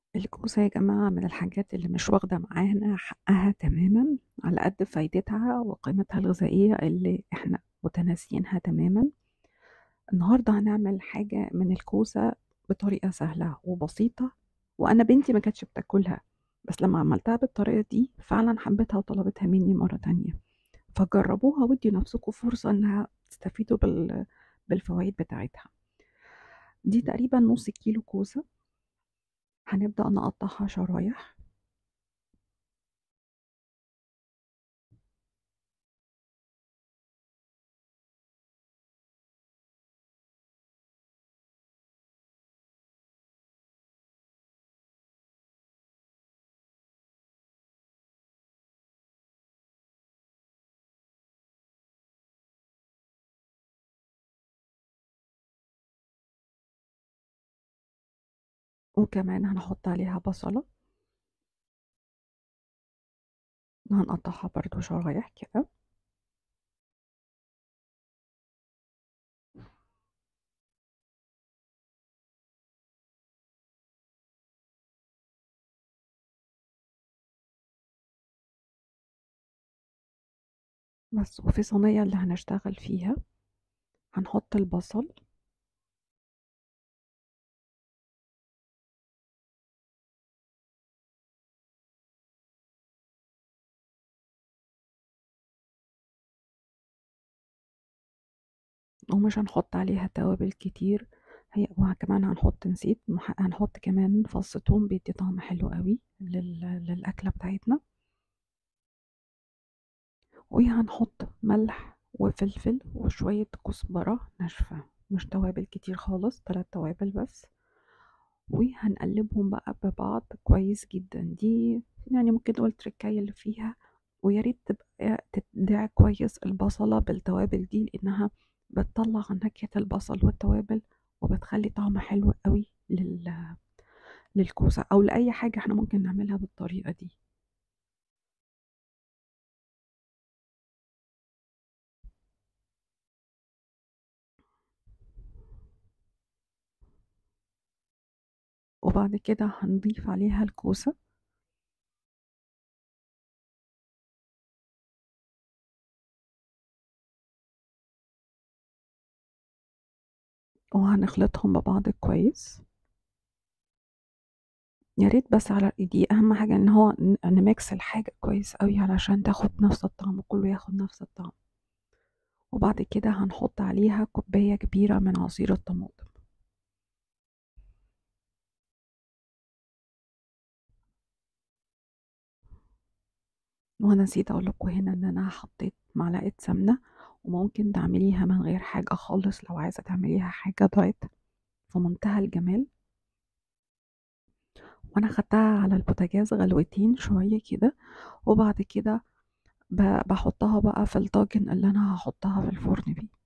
الكوسة يا جماعة من الحاجات اللي مش واخدة معانا حقها تماما على قد فايدتها وقيمتها الغذائية اللي احنا متناسيينها تماما النهاردة هنعمل حاجة من الكوسة بطريقة سهلة وبسيطة وأنا بنتي ما كانتش بتاكلها بس لما عملتها بالطريقة دي فعلا حبتها وطلبتها مني مرة تانية فجربوها ودي نفسكم فرصة انها تستفيدوا بال... بالفوائد بتاعتها دي تقريبا نص كيلو كوسة هنبدأ نقطعها شرايح وكمان هنحط عليها بصلة هنقطعها برضو شرايح كده بس وفي صينية اللي هنشتغل فيها هنحط البصل ومش هنحط عليها توابل كتير هي وكمان هنحط نسيت هنحط كمان فص توم بيدي طعم حلو قوي لل... للأكلة بتاعتنا وهنحط ملح وفلفل وشوية كزبرة ناشفة مش توابل كتير خالص تلات توابل بس وهنقلبهم بقى ببعض كويس جدا دي يعني ممكن نقول التركاية اللي فيها ويا ريت تبقى تدعي كويس البصلة بالتوابل دي لأنها بتطلع نكهة البصل والتوابل وبتخلي طعم حلو قوي لل... للكوسة أو لأي حاجة احنا ممكن نعملها بالطريقة دي وبعد كده هنضيف عليها الكوسة وهنخلطهم ببعض كويس يا ريت بس على دي اهم حاجه ان هو نميكس الحاجه كويس قوي علشان تاخد نفس الطعم كله ياخد نفس الطعم وبعد كده هنحط عليها كوبايه كبيره من عصير الطماطم وانا نسيت اقول لكم هنا ان انا حطيت معلقه سمنه وممكن تعمليها من غير حاجه خالص لو عايزه تعمليها حاجه دايت في منتهى الجمال وانا خدتها على البوتاجاز غلوتين شويه كده وبعد كده بحطها بقى في الطاجن اللي انا هحطها في الفرن بيه